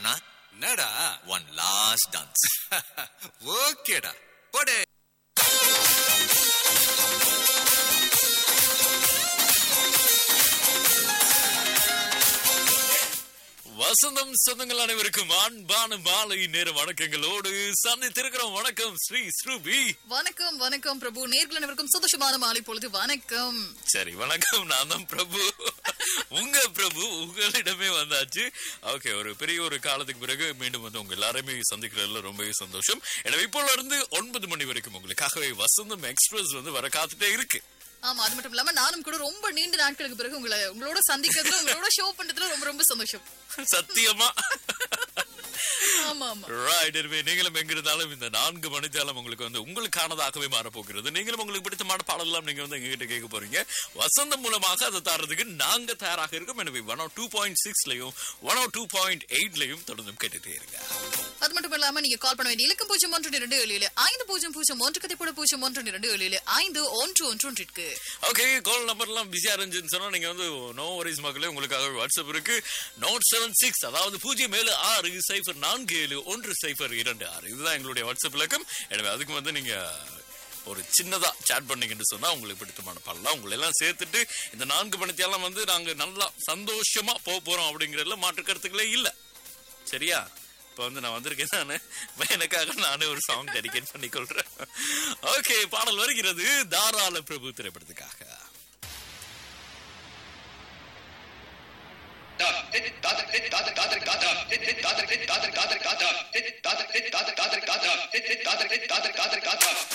அண்ணா என்னடா one last dance ஓகேடா போடே வசந்தம் சொந்தங்கள் அனைவருக்கும் அன்பான மாலை நேர வணக்கங்களோடு சந்தித்திருக்கிறோம் வணக்கம் ஸ்ரீ ஸ்ரூபி வணக்கம் வணக்கம் பிரபு நேர்கள் அனைவருக்கும் சந்தோஷமான மாலை பொழுது வணக்கம் சரி வணக்கம் நான் தான் பிரபு உங்க பிரபு உங்களிடமே வந்தாச்சு ஓகே ஒரு பெரிய ஒரு காலத்துக்கு பிறகு மீண்டும் வந்து உங்க எல்லாருமே சந்திக்கிறதுல ரொம்பவே சந்தோஷம் எனவே இப்போ இருந்து ஒன்பது மணி வரைக்கும் உங்களுக்காகவே வசந்தம் எக்ஸ்பிரஸ் வந்து வர காத்துட்டே இருக்கு ஆமா அது மட்டும் இல்லாம நானும் கூட ரொம்ப நீண்ட நாட்களுக்கு பிறகு உங்களை உங்களோட சந்திக்கிறதுல உங்களோட ஷோ பண்றதுல ரொம்ப ரொம்ப சந்தோஷம் சத்தியமா ஆமா ஆமா Right, எனவே நீங்களும் எங்கிருந்தாலும் இந்த நான்கு மணித்தாலும் உங்களுக்கு வந்து உங்களுக்கானதாகவே மாறப்போகிறது நீங்களும் உங்களுக்கு பிடித்தமான பாடலாம் நீங்க வந்து எங்ககிட்ட கேட்க போறீங்க வசந்தம் மூலமாக அதை தரதுக்கு நாங்க தயாராக இருக்கோம் எனவே ஒன் டூ பாயிண்ட் சிக்ஸ்லயும் ஒன் டூ பாயிண்ட் எயிட்லயும் தொடர்ந்து கேட்டுட்டே இருங்க அது மட்டும் இல்லாம நீங்க கால் பண்ண வேண்டிய இலக்கம் பூஜ்ஜியம் ஒன்று இரண்டு ஏழு ஏழு ஐந்து பூஜ்ஜியம் பூஜ்ஜியம் ஒன்று கதை கூட பூஜ்ஜியம் ஒன்று இரண்டு ஏழு ஏழு ஐந்து ஒன்று ஒன்று ஒன்றிற்கு ஓகே கால் நம்பர்லாம் பிஸியா இருந்துச்சுன்னு சொன்னா நீங்க வந்து நோ வரிஸ் மக்களே உங்களுக்காக வாட்ஸ்அப் இருக்கு நோட் செவன் சிக்ஸ் அதாவது பூஜ்ஜியம் ஏழு ஆறு சைஃபர் நான்கு ஏழு ஒன்று சைஃபர் இரண்டு ஆறு இதுதான் எங்களுடைய வாட்ஸ்அப் இலக்கம் எனவே அதுக்கு வந்து நீங்க ஒரு சின்னதா சேட் பண்ணீங்கன்னு சொன்னா உங்களுக்கு பிடித்தமான பாடலாம் உங்களை எல்லாம் சேர்த்துட்டு இந்த நான்கு மணித்தெல்லாம் வந்து நாங்க நல்லா சந்தோஷமா போக போறோம் அப்படிங்கறதுல மாற்று கருத்துக்களே இல்ல சரியா இப்ப வந்து நான் வந்திருக்கேன் நானு இப்ப எனக்காக நானே ஒரு சாங் டெடிகேட் பண்ணிக்கொள்றேன் ஓகே பாடல் வருகிறது தாராள பிரபு திரைப்படத்துக்காக காதர் காதர் காதர் காதர் காதர் காதர் காதர் காதர் காதர் காதர் காதர் காதர் காதர் காதர் காதர் காதர்